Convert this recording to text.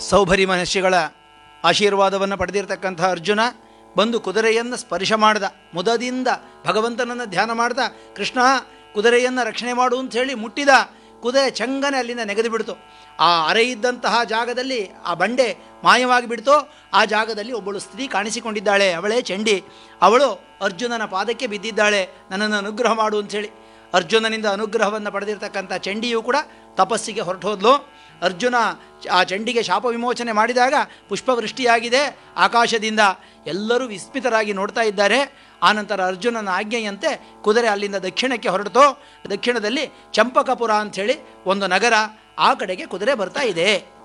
ಸೌಭರಿ ಮಹರ್ಷಿಗಳ ಆಶೀರ್ವಾದವನ್ನು ಪಡೆದಿರತಕ್ಕಂಥ ಅರ್ಜುನ ಬಂದು ಕುದುರೆಯನ್ನು ಸ್ಪರ್ಶ ಮಾಡ್ದ ಮುದದಿಂದ ಭಗವಂತನನ್ನು ಧ್ಯಾನ ಮಾಡ್ದ ಕೃಷ್ಣ ಕುದುರೆಯನ್ನು ರಕ್ಷಣೆ ಮಾಡು ಅಂತ ಹೇಳಿ ಮುಟ್ಟಿದ ಕುದುರೆ ಚಂಗನೆ ಅಲ್ಲಿಂದ ನೆಗೆದು ಬಿಡ್ತು ಆ ಅರೆ ಇದ್ದಂತಹ ಜಾಗದಲ್ಲಿ ಆ ಬಂಡೆ ಮಾಯವಾಗಿ ಬಿಡ್ತೋ ಆ ಜಾಗದಲ್ಲಿ ಒಬ್ಬಳು ಸ್ತ್ರೀ ಕಾಣಿಸಿಕೊಂಡಿದ್ದಾಳೆ ಅವಳೇ ಚಂಡಿ ಅವಳು ಅರ್ಜುನನ ಪಾದಕ್ಕೆ ಬಿದ್ದಿದ್ದಾಳೆ ನನ್ನನ್ನು ಅನುಗ್ರಹ ಮಾಡು ಅಂಥೇಳಿ ಅರ್ಜುನನಿಂದ ಅನುಗ್ರಹವನ್ನು ಪಡೆದಿರ್ತಕ್ಕಂಥ ಚಂಡಿಯು ಕೂಡ ತಪಸ್ಸಿಗೆ ಹೊರಟೋದ್ಲು ಅರ್ಜುನ ಆ ಚಂಡಿಗೆ ಶಾಪ ವಿಮೋಚನೆ ಮಾಡಿದಾಗ ಪುಷ್ಪವೃಷ್ಟಿಯಾಗಿದೆ ಆಕಾಶದಿಂದ ಎಲ್ಲರೂ ವಿಸ್ಮಿತರಾಗಿ ನೋಡ್ತಾ ಇದ್ದಾರೆ ಆನಂತರ ಅರ್ಜುನನ ಆಜ್ಞೆಯಂತೆ ಕುದುರೆ ಅಲ್ಲಿಂದ ದಕ್ಷಿಣಕ್ಕೆ ಹೊರಡ್ತೋ ದಕ್ಷಿಣದಲ್ಲಿ ಚಂಪಕಪುರ ಅಂಥೇಳಿ ಒಂದು ನಗರ ಆ ಕಡೆಗೆ ಕುದುರೆ ಬರ್ತಾ ಇದೆ